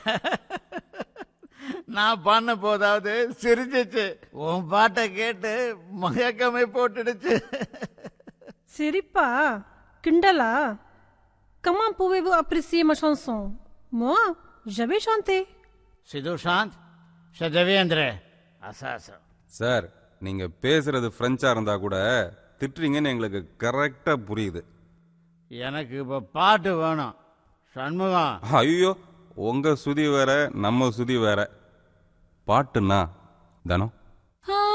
நான் பண்ண போதாவது சிரிச்சிச்சு உன் பாட்டை கேட்டு மயக்கமே போட்டுடுச்சு சிரிப்பா கிண்டலா Comment pouvez-vous apprécier ma chanson Moi, j'avais chanté. சிதுஷாந்த் சதவேந்திர அசாசம் சார் நீங்க பேசுறது பிரெஞ்சா இருந்தா கூட திட்டுறீங்கன்னு எங்களுக்கு கரெக்டா புரியுது எனக்கு இப்போ பாட்டு வேணும் சண்முகம் ஐயோ உங்க சுதி வேற நம்ம சுதி வேற பாட்டுன்னா தானோ